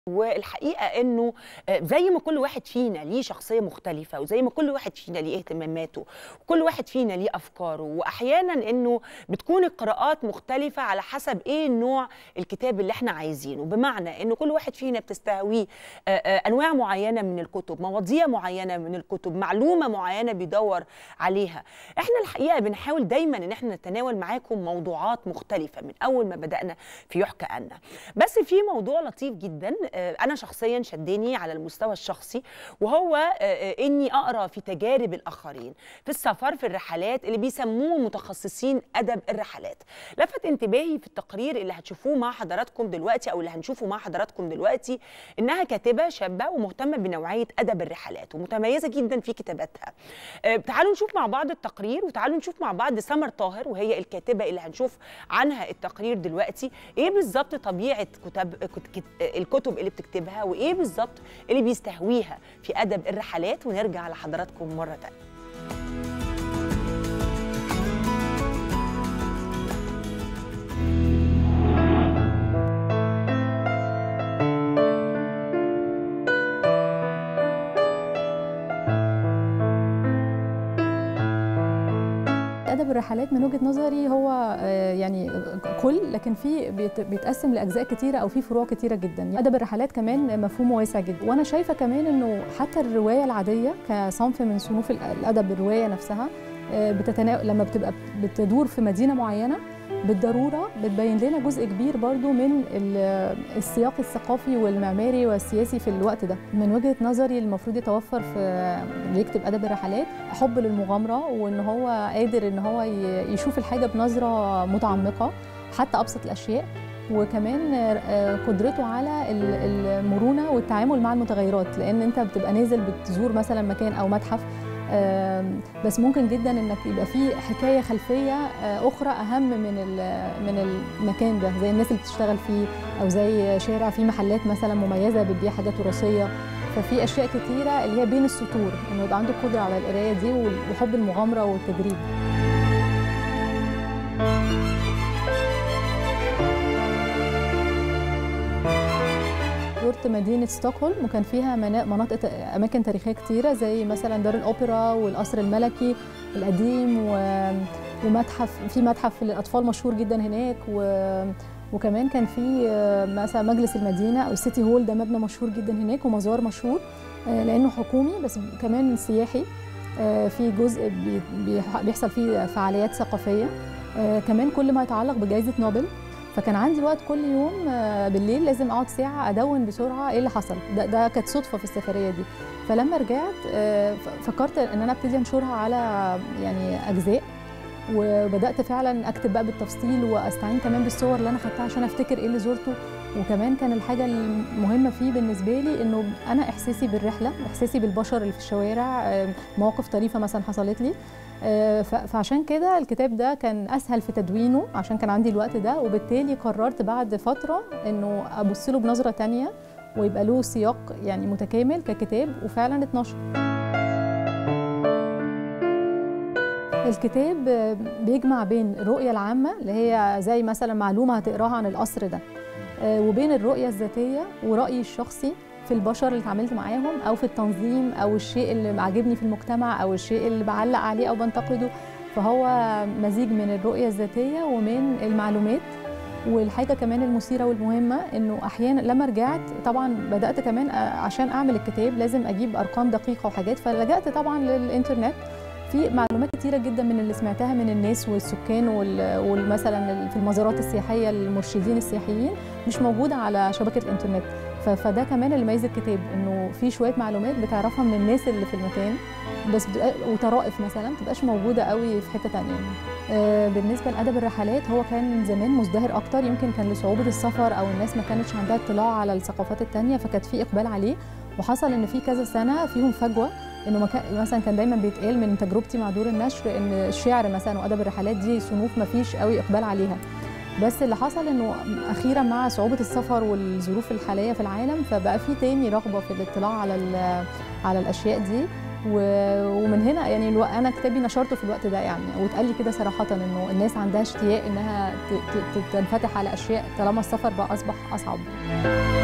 والحقيقه انه آه، زي ما كل واحد فينا ليه شخصيه مختلفه وزي ما كل واحد فينا ليه اهتماماته وكل واحد فينا ليه افكاره واحيانا انه بتكون القراءات مختلفه على حسب ايه نوع الكتاب اللي احنا عايزينه بمعنى انه كل واحد فينا بتستهويه آه، آه، انواع معينه من الكتب مواضيع معينه من الكتب معلومه معينه بيدور عليها احنا الحقيقه بنحاول دايما ان احنا نتناول معاكم موضوعات مختلفه من اول ما بدانا في يحكى عنا بس في موضوع لطيف جدا آه، انا شخصيا شدني على المستوى الشخصي وهو آه، آه، اني اقرا في تجارب الاخرين في السفر في الرحلات اللي بيسموه متخصصين ادب الرحلات لفت انتباهي في التقرير اللي هتشوفوه مع حضراتكم دلوقتي او اللي هنشوفه مع حضراتكم دلوقتي انها كاتبه شابه ومهتمه بنوعيه ادب الرحلات ومتميزه جدا في كتاباتها آه، تعالوا نشوف مع بعض التقرير وتعالوا نشوف مع بعض سمر طاهر وهي الكاتبه اللي هنشوف عنها التقرير دلوقتي ايه بالظبط طبيعه كتب كت- كت- الكتب اللي بتكتبها وايه بالظبط اللي بيستهويها في ادب الرحلات ونرجع لحضراتكم مره تانية ادب الرحلات من وجهه نظري هو آه، يعني كل لكن في بيت- بيتقسم لاجزاء كتيره او في فروع كتيره جدا ادب الرحلات كمان مفهومه واسع جدا وانا شايفه كمان انه حتى الروايه العاديه كصنف من صنوف ال- الادب الروايه نفسها آه، بتتنا... لما بتبقى بتدور في مدينه معينه بالضروره بتبين لنا جزء كبير برضو من ال- السياق الثقافي والمعماري والسياسي في الوقت ده من وجهه نظري المفروض يتوفر في اللي يكتب ادب الرحلات حب للمغامره وان هو قادر ان هو ي- يشوف الحاجه بنظره متعمقه حتى ابسط الاشياء وكمان آه، قدرته على ال- المرونه والتعامل مع المتغيرات لان انت بتبقى نازل بتزور مثلا مكان او متحف آم، بس ممكن جدا انك يبقى في حكايه خلفيه آه، اخرى اهم من ال- من المكان ده زي الناس اللي بتشتغل فيه او زي شارع فيه محلات مثلا مميزه بتبيع حاجات وراثيه ففي اشياء كتيره اللي هي بين السطور انه يبقى عنده قدره على القرايه دي وحب المغامره والتجريب زرت مدينة ستوكهولم وكان فيها منا- مناطق أماكن تاريخية كتيرة زي مثلا دار الأوبرا والقصر الملكي القديم و- ومتحف في متحف للأطفال مشهور جدا هناك و وكمان كان في آه، مثلا مجلس المدينة أو السيتي هول ده مبنى مشهور جدا هناك ومزار مشهور آه، لأنه حكومي بس كمان سياحي آه، في جزء بي- بيح- بيحصل فيه فعاليات ثقافية آه، كمان كل ما يتعلق بجائزة نوبل فكان عندي وقت كل يوم آه، بالليل لازم اقعد ساعه ادون بسرعه ايه اللي حصل ده, ده كانت صدفه في السفريه دي فلما رجعت آه، ف- فكرت ان انا ابتدي انشرها على يعني اجزاء وبدات فعلا اكتب بقى بالتفصيل واستعين كمان بالصور اللي انا خدتها عشان افتكر ايه اللي زرته وكمان كان الحاجه المهمه فيه بالنسبه لي انه انا احساسي بالرحله احساسي بالبشر اللي في الشوارع آه، مواقف طريفه مثلا حصلت لي آه، ف- فعشان كده الكتاب ده كان اسهل في تدوينه عشان كان عندي الوقت ده وبالتالي قررت بعد فتره انه ابص له بنظره تانية ويبقى له سياق يعني متكامل ككتاب وفعلا اتنشر الكتاب آه، بيجمع بين الرؤية العامة اللي هي زي مثلا معلومة هتقراها عن القصر ده آه، وبين الرؤية الذاتية ورأيي الشخصي في البشر اللي اتعاملت معاهم او في التنظيم او الشيء اللي عاجبني في المجتمع او الشيء اللي بعلق عليه او بنتقده فهو مزيج من الرؤية الذاتية ومن المعلومات والحاجة كمان المثيرة والمهمة انه احيانا لما رجعت طبعا بدأت كمان آه، عشان اعمل الكتاب لازم اجيب ارقام دقيقة وحاجات فلجأت طبعا للانترنت في معلومات كتيرة جدا من اللي سمعتها من الناس والسكان وال- والمثلا في المزارات السياحية المرشدين السياحيين مش موجودة على شبكة الانترنت ف- فده كمان اللي ميز الكتاب انه في شويه معلومات بتعرفها من الناس اللي في المكان بس بتبقى- وطرائف مثلا ما بتبقاش موجوده قوي في حته تانية آه، بالنسبه لادب الرحلات هو كان زمان مزدهر اكتر يمكن كان لصعوبه السفر او الناس ما كانتش عندها اطلاع على الثقافات التانية فكانت في اقبال عليه وحصل ان في كذا سنه فيهم فجوه انه ما كان- مثلا كان دايما بيتقال من تجربتي مع دور النشر ان الشعر مثلا وادب الرحلات دي صنوف ما فيش قوي اقبال عليها بس اللي حصل انه اخيرا مع صعوبه السفر والظروف الحاليه في العالم فبقى في تاني رغبه في الاطلاع على ال- على الاشياء دي و- ومن هنا يعني الو- انا كتابي نشرته في الوقت ده يعني واتقال لي كده صراحه انه الناس عندها اشتياق انها ت- ت- تنفتح على اشياء طالما السفر بقى اصبح اصعب